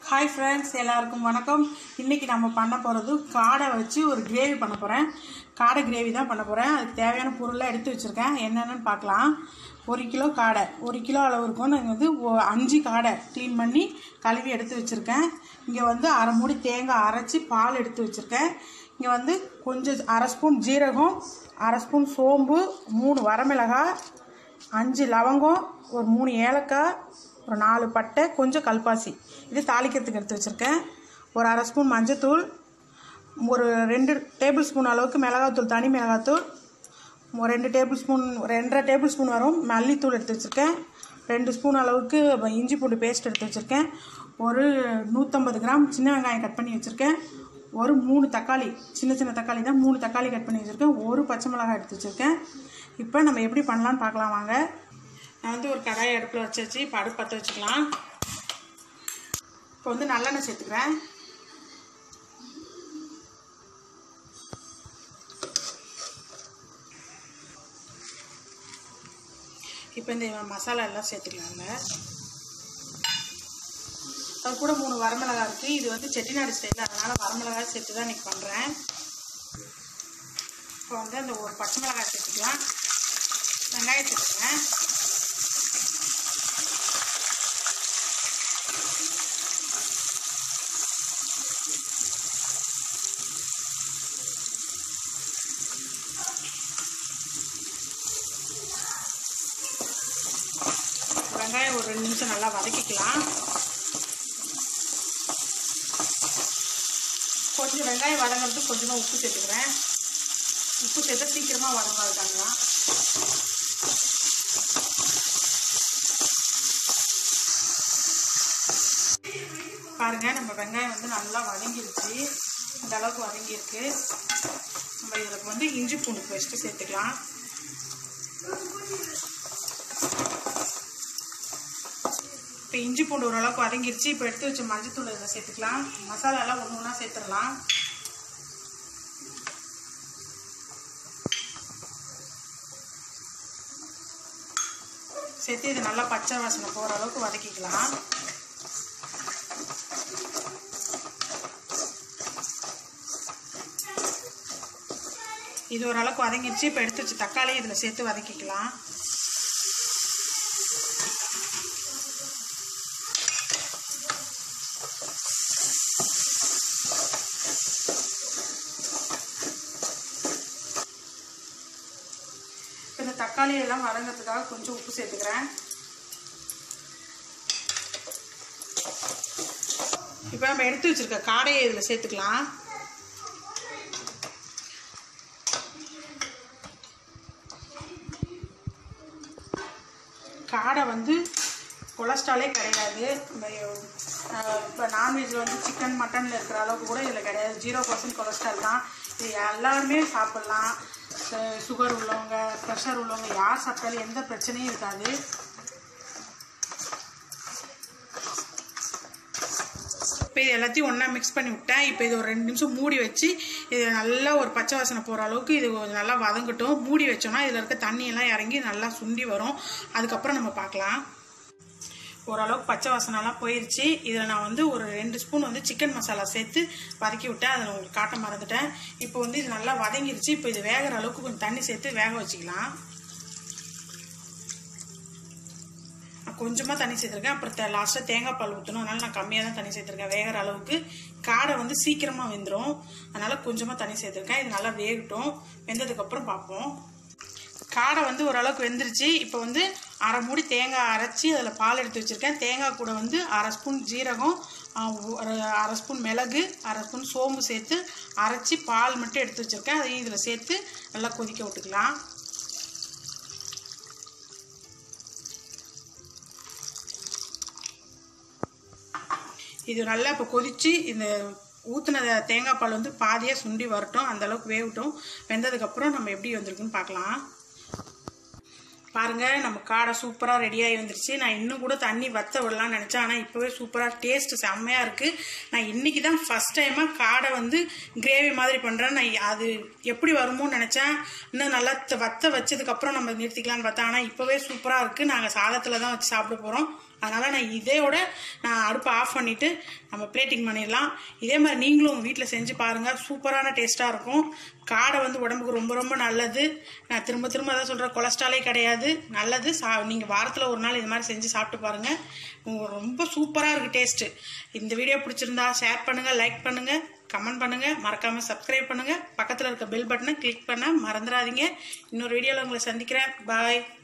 hi friends எல்லாருக்கும் வணக்கம் இன்றைக்கி நம்ம பண்ண போகிறது காடை வச்சு ஒரு கிரேவி பண்ண போகிறேன் காடை கிரேவி தான் பண்ண போகிறேன் அதுக்கு தேவையான பொருள்லாம் எடுத்து வச்சுருக்கேன் என்னென்னு பார்க்கலாம் ஒரு கிலோ காடை ஒரு கிலோ அளவு இருக்கும் நான் வந்து ஒ- அஞ்சு காடை க்ளீன் பண்ணி கழுவி எடுத்து வச்சுருக்கேன் இங்கே வந்து அரை மூடி தேங்காய் அரைச்சி பால் எடுத்து வச்சுருக்கேன் இங்கே வந்து கொஞ்சம் அரை ஸ்பூன் ஜீரகம் அரை ஸ்பூன் சோம்பு மூணு வரமிளகாய் அஞ்சு லவங்கம் ஒரு மூணு ஏலக்காய் ஒரு நாலு பட்டை கொஞ்சம் கல்பாசி இது தாளிக்கிறதுக்கு எடுத்து வச்சுருக்கேன் ஒரு அரை ஸ்பூன் மஞ்சத்தூள் ஒரு ரெண்டு டேபிள் ஸ்பூன் அளவுக்கு மிளகாத்தூள் தனி மிளகாத்தூள் ஒரு ரெண்டு டேபிள் ஸ்பூன் ரெண்டரை டேபிள் ஸ்பூன் வரும் மல்லித்தூள் எடுத்து வச்சுருக்கேன் ரெண்டு ஸ்பூன் அளவுக்கு இஞ்சி பூண்டு பேஸ்ட் எடுத்து வச்சுருக்கேன் ஒரு நூற்றம்பது கிராம் சின்ன வெங்காயம் கட் பண்ணி வச்சுருக்கேன் ஒரு மூணு தக்காளி சின்ன சின்ன தக்காளி தான் மூணு தக்காளி கட் பண்ணி வச்சுருக்கேன் ஒரு பச்சை மிளகாய் எடுத்து வச்சுருக்கேன் இப்போ நம்ம எப்படி பண்ணலான்னு பார்க்கலாம் வாங்க நான் வந்து ஒரு கடாயை அடுப்பில் வச்சாச்சு இப்போ அடுப்பு பற்ற வச்சுக்கலாம் இப்போ வந்து நல்லெண்ணெய் சேர்த்துக்கிறேன் இப்போ இந்த மசாலா எல்லாம் சேர்த்துக்கலாங்க அது கூட மூணு வரமிளகா இருக்குது இது வந்து செட்டிநாடு ஸ்டைல் அதனால் வரமிளகாய் சேர்த்து தான் இன்றைக்கி பண்ணுறேன் இப்போ வந்து அந்த ஒரு பச்சை மிளகாய் சேர்த்துக்கலாம் வெங்காயம் சேர்த்துக்கிறேன் வெங்காயம் ஒரு ரெண்டு நிமிஷம் நல்லா வதக்கிக்கலாம் கொஞ்சம் வெங்காயம் வதங்கிறதுக்கு கொஞ்சமாக உப்பு சேர்த்துக்கிறேன் உப்பு சேர்த்தா சீக்கிரமாக வதங்காதுதாங்க பாருங்க நம்ம வெங்காயம் வந்து நல்லா வதங்கிருச்சு இந்த அளவுக்கு வதங்கியிருக்கு நம்ம இதில் வந்து இஞ்சி பூண்டு பேஸ்ட்டு சேர்த்துக்கலாம் இப்போ இஞ்சி பூண்டு ஓரளவுக்கு வதங்கிருச்சு இப்போ எடுத்து வச்ச மஞ்சத்தூள் இதில் சேர்த்துக்கலாம் மசாலாலாம் ஒன்று ஒன்றா சேர்த்துடலாம் சேர்த்து இது நல்லா பச்சை வாசனை போகிற அளவுக்கு வதக்கிக்கலாம் இது ஓரளவுக்கு வதங்கிடுச்சு இப்போ எடுத்து வச்ச தக்காளி இதில் சேர்த்து வதக்கிக்கலாம் இப்போ இந்த தக்காளி எல்லாம் வதங்கிறதுக்காக கொஞ்சம் உப்பு சேர்த்துக்கிறேன் இப்போ நம்ம எடுத்து வச்சிருக்க காடையை இதில் சேர்த்துக்கலாம் காடை வந்து கொலஸ்ட்ராலே கிடையாது இப்போ நான்வெஜ்ஜில் வந்து சிக்கன் மட்டனில் இருக்கிற அளவுக்கு கூட இதில் கிடையாது ஜீரோ பர்சன்ட் கொலஸ்ட்ரால் தான் இது எல்லாருமே சாப்பிட்லாம் சுகர் உள்ளவங்க ப்ரெஷர் உள்ளவங்க யார் சாப்பிட்டாலும் எந்த பிரச்சனையும் இருக்காது இப்போ இது எல்லாத்தையும் ஒன்றா மிக்ஸ் பண்ணி விட்டேன் இப்போ இது ஒரு ரெண்டு நிமிஷம் மூடி வச்சு இது நல்லா ஒரு பச்சை வாசனை போகிற அளவுக்கு இது கொஞ்சம் நல்லா வதங்கட்டும் மூடி வச்சோம்னா இதில் இருக்க தண்ணியெல்லாம் இறங்கி நல்லா சுண்டி வரும் அதுக்கப்புறம் நம்ம பார்க்கலாம் ஓரளவுக்கு பச்சை வாசனைலாம் போயிடுச்சு இதில் நான் வந்து ஒரு ரெண்டு ஸ்பூன் வந்து சிக்கன் மசாலா சேர்த்து வதக்கி விட்டேன் அதில் உங்களுக்கு காட்ட மறந்துட்டேன் இப்போ வந்து இது நல்லா வதங்கிருச்சு இப்போ இது வேகிற அளவுக்கு கொஞ்சம் தண்ணி சேர்த்து வேக வச்சுக்கலாம் நான் கொஞ்சமாக தண்ணி சேர்த்துருக்கேன் அப்புறம் லாஸ்ட்டாக தேங்காய் பால் ஊற்றணும் அதனால நான் கம்மியாக தான் தண்ணி சேர்த்துருக்கேன் வேகிற அளவுக்கு காடை வந்து சீக்கிரமாக வெந்துடும் அதனால் கொஞ்சமாக தண்ணி சேர்த்துருக்கேன் இது நல்லா வேகட்டும் வெந்ததுக்கப்புறம் பார்ப்போம் காடை வந்து ஓரளவுக்கு வெந்துருச்சு இப்போ வந்து அரை மூடி தேங்காய் அரைச்சி அதில் பால் எடுத்து வச்சுருக்கேன் தேங்காய் கூட வந்து அரை ஸ்பூன் ஜீரகம் ஆ, ஒரு அரை ஸ்பூன் மிளகு அரை ஸ்பூன் சோம்பு சேர்த்து அரைச்சி பால் மட்டும் எடுத்து வச்சுருக்கேன் அதையும் இதில் சேர்த்து நல்லா கொதிக்க விட்டுக்கலாம் இது நல்லா இப்போ கொதித்து இந்த ஊற்றின தேங்காய் பால் வந்து பாதியாக சுண்டி வரட்டும் அந்த அளவுக்கு வேகட்டும் வெந்ததுக்கப்புறம் நம்ம எப்படி வந்திருக்குன்னு பார்க்கலாம் பாருங்கள் நம்ம காடை சூப்பராக ரெடியாகி வந்துருச்சு நான் இன்னும் கூட தண்ணி வத்த விடலாம்னு நினச்சேன் ஆனால் இப்போவே சூப்பராக டேஸ்ட் செம்மையாக இருக்குது நான் இன்றைக்கி தான் ஃபஸ்ட் டைமாக காடை வந்து கிரேவி மாதிரி பண்ணுறேன் நான் அது எப்படி வருமோன்னு நினச்சேன் இன்னும் நல்லா த- வத்த வச்சதுக்கப்புறம் நம்ம நிறுத்திக்கலாம்னு பார்த்தேன் ஆனால் இப்போவே சூப்பராக இருக்குது நாங்கள் சாதத்தில் தான் வச்சு சாப்பிட போகிறோம் அதனால் நான் இதையோட நான் அடுப்பை ஆஃப் பண்ணிவிட்டு நம்ம பிளேட்டிங் பண்ணிடலாம் இதே மாதிரி நீங்களும் உங்கள் வீட்டில் செஞ்சு பாருங்கள் சூப்பரான டேஸ்ட்டாக இருக்கும் காடை வந்து உடம்புக்கு ரொம்ப ரொம்ப நல்லது நான் திரும்ப திரும்ப அதான் சொல்கிறேன் கொலஸ்ட்ராலே கிடையாது நல்லது சா நீங்கள் வாரத்தில் ஒரு நாள் இது மாதிரி செஞ்சு சாப்பிட்டு பாருங்கள் உங்களுக்கு ரொம்ப சூப்பராக இருக்குது டேஸ்ட்டு இந்த வீடியோ பிடிச்சிருந்தா ஷேர் பண்ணுங்கள் லைக் பண்ணுங்கள் கமெண்ட் பண்ணுங்கள் மறக்காமல் சப்ஸ்கிரைப் பண்ணுங்கள் பக்கத்தில் இருக்க பெல் பட்டனை கிளிக் பண்ண மறந்துடாதீங்க இன்னொரு வீடியோவில் உங்களை சந்திக்கிறேன் பாய்